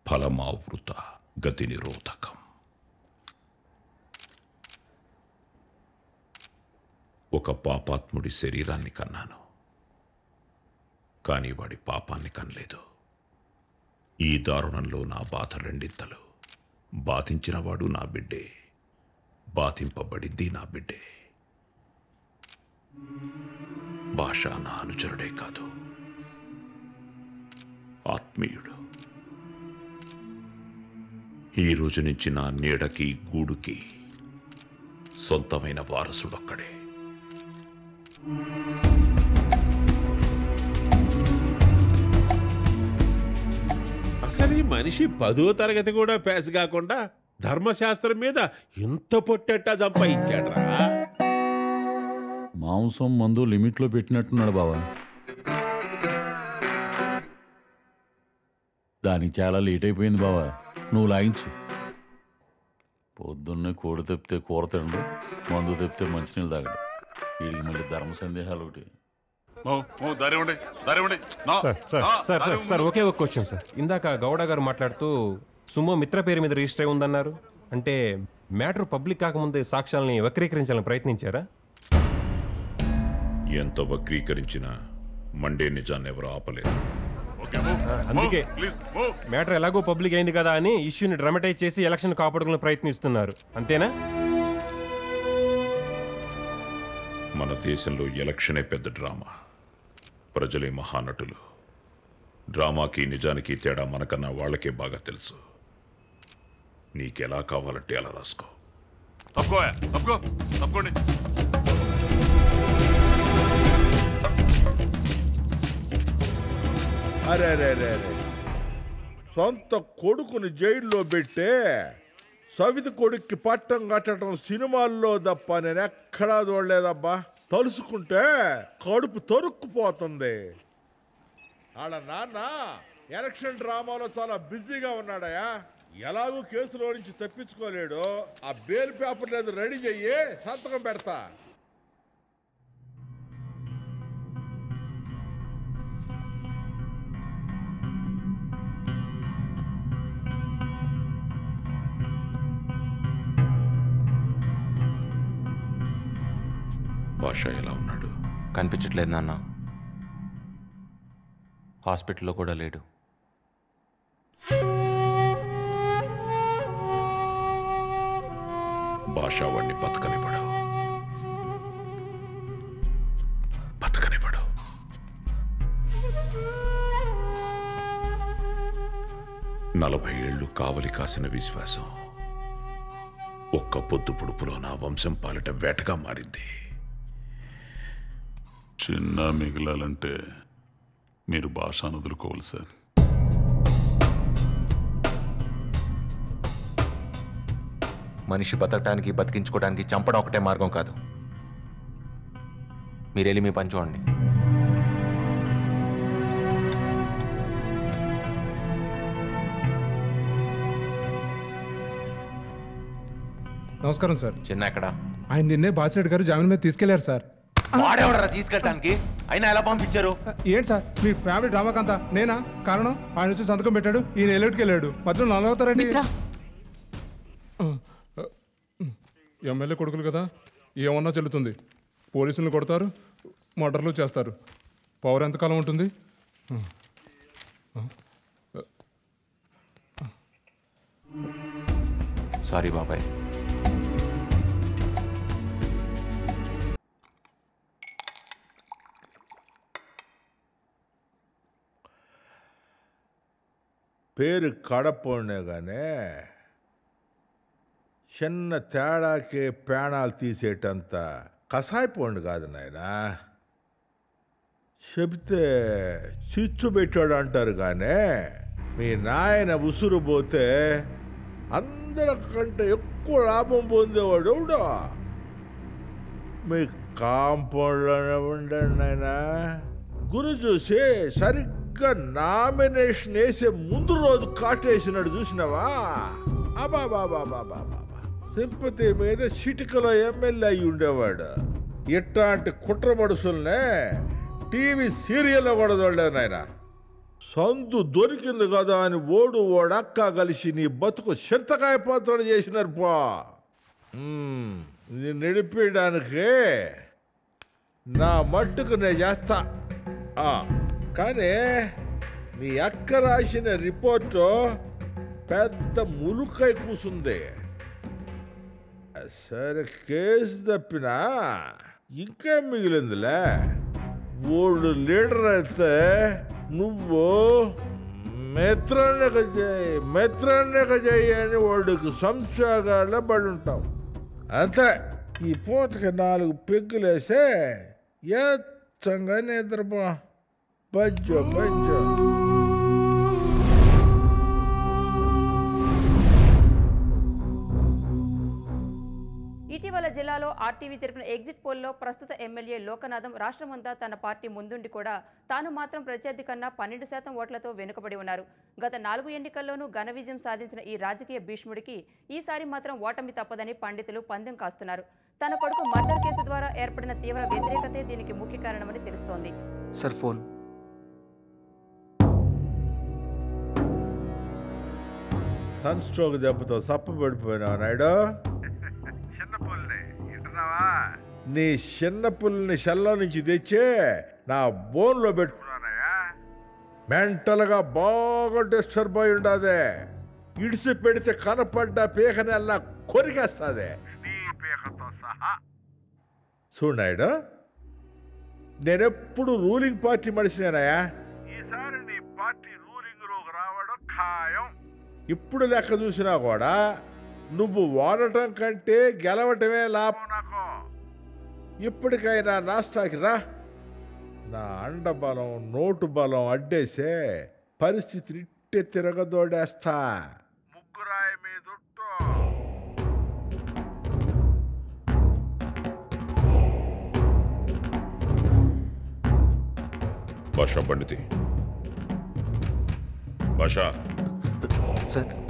ఫలమావృత గతి నిరోధకం ఒక పాపాత్ముడి శరీరాన్ని కన్నాను కానీ వాడి పాపాన్ని కనలేదు ఈ దారుణంలో నా బాధ రెండింతలు బాధించినవాడు నా బిడ్డే బాధింపబడింది నా బిడ్డే భాష నా అనుచరుడే కాదు ఆత్మీయుడు ఈ రోజు నుంచి నా నీడకి గూడుకి సొంతమైన వారసుడొక్కడే అసలు ఈ మనిషి పదో తరగతి కూడా పేస్ కాకుండా ధర్మశాస్త్రం మీద ఇంత పొట్టెట్టా సంపాదించాడ్రా మాంసం మందు లిమిట్లో పెట్టినట్టున్నాడు బావా దానికి చాలా లేట్ అయిపోయింది బావా నువ్వు లాగించు పొద్దున్నే కోడి తెప్పితే కూర తినడు మందు తెప్పితే మంచినీళ్ళు తాగడు వీడికి మళ్ళీ ధర్మ సందేహాలు ఒకటి ఓ, ఓ, దారి ఇవ్వండి, దారి ఇవ్వండి. నా, సార్ సార్ నా, సార్ దారి సార్ సార్ ఒకే ఒక క్వశ్చన్ సార్ ఇందాక గౌడ గారు మాట్లాడుతూ సుమో మిత్ర పేరు మీద రిజిస్టర్ అయి ఉందన్నారు అంటే మ్యాటర్ పబ్లిక్ కాకముందే సాక్ష్యాలని వక్రీకరించాలని ప్రయత్నించారా ఎంత వక్రీకరించినా మండే నిజాన్ని ఎవరు ఆపలేరు ఓకే, మూవ్, అందుకే. Move, please, move. మ్యాటర్ ఎలాగో పబ్లిక్ అయింది కదా అని ఇష్యూని డ్రమటైజ్ చేసి ఎలక్షన్ కాపాడుకునే ప్రయత్నిస్తున్నారు అంతేనా మన దేశంలో ఎలక్షనే పెద్ద డ్రామా ప్రజలే మహానటులు డ్రామాకి నిజానికి తేడా మనకన్నా వాళ్ళకే బాగా తెలుసు నీకెలా కావాలంటే అలా రాసుకో తప్పుకో తప్పుకో తప్పుకోండి అరే అరే అరే అరే సొంత కొడుకుని జైల్లో పెట్టే సవితి కొడుక్కి పట్టం కట్టడం సినిమాల్లో తప్ప నేను ఎక్కడా చూడలేదబ్బా తలుసుకుంటే కడుపు తరుక్కుపోతుంది ఆడ నాన్న ఎలక్షన్ డ్రామాలో చాలా బిజీగా ఉన్నాడయా ఎలాగూ కేసులో నుంచి తప్పించుకోలేడు ఆ బెయిల్ పేపర్ లేదు రెడీ చెయ్యి సంతకం పెడతా భాష ఎలా ఉన్నాడు కనిపించట్లేదు నాన్న హాస్పిటల్లో కూడా లేడు భాష వాణ్ణి బతకనివ్వడు బతకనివ్వడు నలభై ఏళ్ళు కావలి కాసిన విశ్వాసం ఒక్క పొద్దు పొడుపులో నా వంశం పాలిట వేటగా మారింది చిన్న మిగిలాలంటే మీరు భాషను వదులుకోవాలి సార్ మనిషి బతకడానికి బతికించుకోవడానికి చంపడం ఒకటే మార్గం కాదు మీరెళ్ళి మీ పని చూడండి నమస్కారం సార్ చిన్న ఎక్కడ ఆయన నిన్నే బాసిరెడ్డి గారు జామీన్ మీద తీసుకెళ్లారు సార్ వాడేవడరా తీసుకెళ్ళడానికి అయినా ఎలా పంపించారు ఏంటి సార్ మీ ఫ్యామిలీ డ్రామాకంతా నేనా కారణం ఆయన వచ్చి సంతకం పెట్టాడు ఈయన ఎల్లుడికి వెళ్ళాడు మధ్యలో నలవుతారండి మిత్ర ఎమ్మెల్యే కొడుకులు కదా ఏమన్నా చెల్లుతుంది పోలీసులను కొడతారు మర్డర్లు చేస్తారు పవర్ ఎంతకాలం ఉంటుంది సారీ బాబాయ్ పేరు కడపోనే గానే చిన్న తేడాకే పేణాలు తీసేటంత కసాయిపోండి కాదు నాయనా చెబితే చిచ్చు పెట్టాడు అంటారు కానీ మీ నాయన ఉసురు పోతే అందరికంటే ఎక్కువ లాభం పొందేవాడు ఎవడో మీ కాంపౌండ్లోనే ఉండండి నాయనా గురు చూసి సరిగ్గా నామినేషన్ వేసే ముందు రోజు కాటేసినాడు చూసినావా అబా బాబా బాబా బాబా సింపతి మీద చిటికలో ఎమ్మెల్యే అయి ఉండేవాడు ఇట్లాంటి కుట్ర మడుసుల్నే టీవీ సీరియల్లో కూడా చూడలేదు నాయన సందు దొరికింది కదా అని ఓడు ఓడక్క కలిసి నీ బతుకు చింతకాయ పాత్ర చేసినారు పో మ్మ్. ఇది నడిపించడానికి నా మట్టుకు నేను చేస్తా ఆ, కానీ మీ అక్క రాసిన రిపోర్టు పెద్ద ములుకై కూసుంది సరే కేసు తప్పినా ఇంకేం మిగిలిందిలే ఓడు లీడర్ అయితే నువ్వు మిత్రాన్నిక చేయి మిత్రాన్నిక చేయి అని వాడికి సంశయాగాళ్ళ పడి ఉంటావు అంతే ఈ పూటకి నాలుగు పెగ్గులేసే ఏచ్చంగా నిద్రపో బజ్జో బజ్జో ఇటీవల జిల్లాలో ఆర్టీవీ జరిపిన ఎగ్జిట్ పోల్లో ప్రస్తుత ఎమ్మెల్యే లోకనాథం రాష్ట్రమంతా తన పార్టీ ముందుండి కూడా తాను మాత్రం ప్రత్యర్థి కన్నా పన్నెండు శాతం ఓట్లతో వెనుకబడి ఉన్నారు గత నాలుగు ఎన్నికల్లోనూ ఘన విజయం సాధించిన ఈ రాజకీయ భీష్ముడికి ఈసారి మాత్రం ఓటమి తప్పదని పండితులు పందెం కాస్తున్నారు తన కొడుకు మర్డర్ కేసు ద్వారా ఏర్పడిన తీవ్ర వ్యతిరేకతే దీనికి ముఖ్య కారణమని తెలుస్తోంది సార్ ఫోన్ సన్ స్ట్రోక్ దెబ్బతో సప్ప పడిపోయినావు నాయుడు నీ చిన్న పుల్ని షెల్లో నుంచి తెచ్చి నా బోన్లో పెట్టుకున్నానయ్యా మెంటల్గా బాగా డిస్టర్బ్ అయి ఉండాదే ఇడిసి పెడితే కనపడ్డ పీకనెల్లా కొరికేస్తాదే నీ పీకతో సహా చూడాడు నేనెప్పుడు రూలింగ్ పార్టీ మనిషినేనాయా ఈసారి నీ పార్టీ రూలింగ్ లోకి రావడం ఖాయం ఇప్పుడు లెక్క చూసినా కూడా నువ్వు ఓడటం కంటే గెలవటమే లాభం నాకు ఇప్పటికైనా నాస్టాకి రా నా అండ బలం నోటు బలం అడ్డేసే పరిస్థితి ఇట్టే తిరగదోడేస్తా ముగ్గురాయి మీదుట్టు భాషా పండితి భాషా సార్